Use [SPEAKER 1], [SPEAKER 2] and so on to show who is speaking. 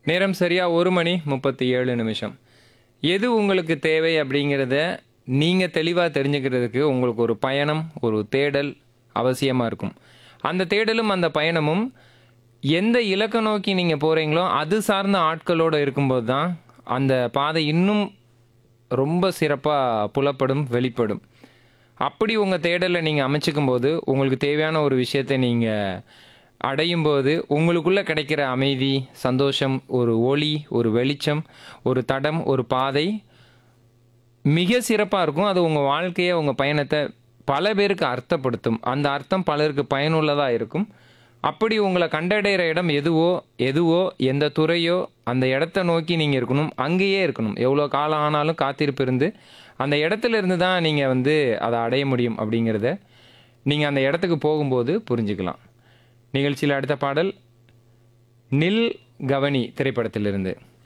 [SPEAKER 1] நேரம் சரியா ஒரு மணி முப்பத்தி ஏழு நிமிஷம் எது உங்களுக்கு தேவை அப்படிங்கிறத நீங்கள் தெளிவாக தெரிஞ்சுக்கிறதுக்கு உங்களுக்கு ஒரு பயணம் ஒரு தேடல் அவசியமாக இருக்கும் அந்த தேடலும் அந்த பயணமும் எந்த இலக்கை நோக்கி நீங்கள் போகிறீங்களோ அது சார்ந்த ஆட்களோடு இருக்கும்போது தான் அந்த பாதை இன்னும் ரொம்ப சிறப்பாக புலப்படும் வெளிப்படும் அப்படி உங்கள் தேடலை நீங்கள் அமைச்சிக்கும் போது உங்களுக்கு தேவையான ஒரு விஷயத்தை நீங்கள் அடையும் போது உங்களுக்குள்ளே கிடைக்கிற அமைதி சந்தோஷம் ஒரு ஒளி ஒரு வெளிச்சம் ஒரு தடம் ஒரு பாதை மிக சிறப்பாக இருக்கும் அது உங்கள் வாழ்க்கையை உங்கள் பயணத்தை பல பேருக்கு அர்த்தப்படுத்தும் அந்த அர்த்தம் பலருக்கு பயனுள்ளதாக இருக்கும் அப்படி உங்களை கண்டடைகிற இடம் எதுவோ எதுவோ எந்த துறையோ அந்த இடத்த நோக்கி நீங்கள் இருக்கணும் அங்கேயே இருக்கணும் எவ்வளோ காலம் ஆனாலும் காத்திருப்பு இருந்து அந்த இடத்துல இருந்து தான் நீங்கள் வந்து அதை அடைய முடியும் அப்படிங்கிறத நீங்கள் அந்த இடத்துக்கு போகும்போது புரிஞ்சுக்கலாம் நிகழ்ச்சியில் அடுத்த பாடல் நில் கவனி திரைப்படத்திலிருந்து